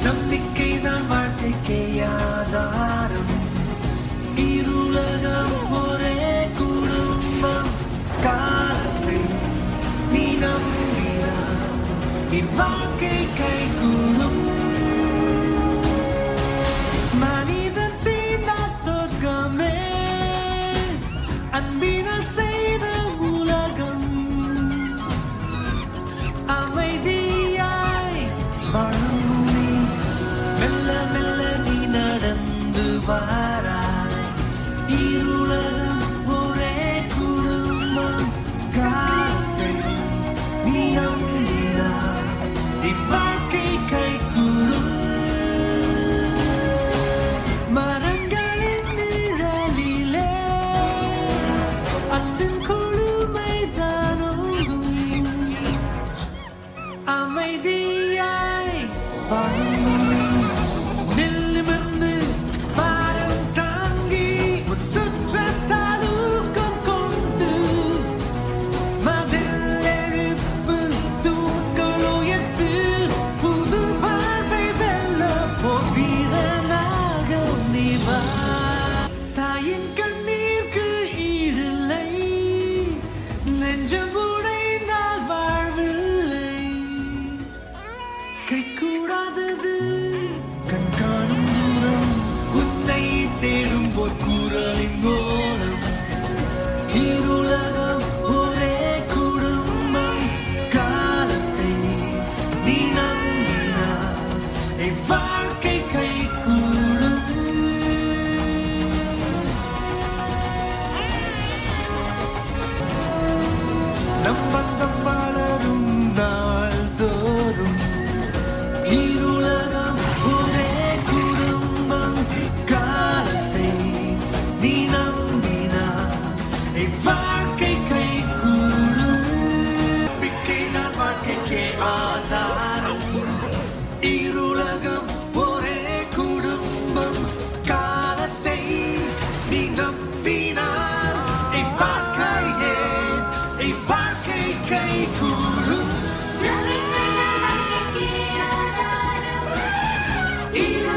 நம்பிக்கைதான் வாழ்க்கைக்கே ஆதாரம் இருளகம் ஒரே குடும்பம் காலத்தை நீ நம்பினார் என் வாழ்க்கை கைகூடும் மனிதன் தீண்டா சொர்க்கமே அன்பினால் செய்த உலகம் அமைதியாய் வாழும் நீ மெல்ல மெல்ல நீ நடந்து வாராய் இருளகம் ஒரே குடும்பம் காத்தை நீ நம்பினாய் இவ்வாழ்க்கை கைகூடும் மரங்களின் நிழலிலே அன்பின் கொழுமைதானோங்கும் அமைதியாய் வாழ்ந்து நில்லுமிருந்து பாரம் தாங்கி உன் சுற்றத்தால் ஊக்கம் கொண்டு மதில் எழுப்பு தூண்கள் உயர்த்து புது வாழ்வை வெல்ல போவீரனாக நீ வா தாயின் கண்ணீர்க்கு ஈடில்லை நெஞ்சம் உடைந்தால் வாழ்வில்லை கை கூடாதது கண் காணும் தூரம் உன்னை தேடும் போர் குரலின் மூலம் இருளகம் ஒரே குடும்பம் காலத்தை நீ நம்பினார் என் வாழ்க்கை கை கூடும் நம் பந்தம் வளரும் நாள் தோறும் இருளகம் ஒரே குடும்பம் காலத்தை நீ நம்பினார் என் வாழ்க்கை கை கூடும் நம்பிக்கை நான் வாழ்க்கைக்கே ஆதாரம் இருளகம் ஒரே குடும்பம் காலத்தை நீ நம்பினார் என் வாழ்க்கையே என் வாழ்க்கை கை கூடும் இரு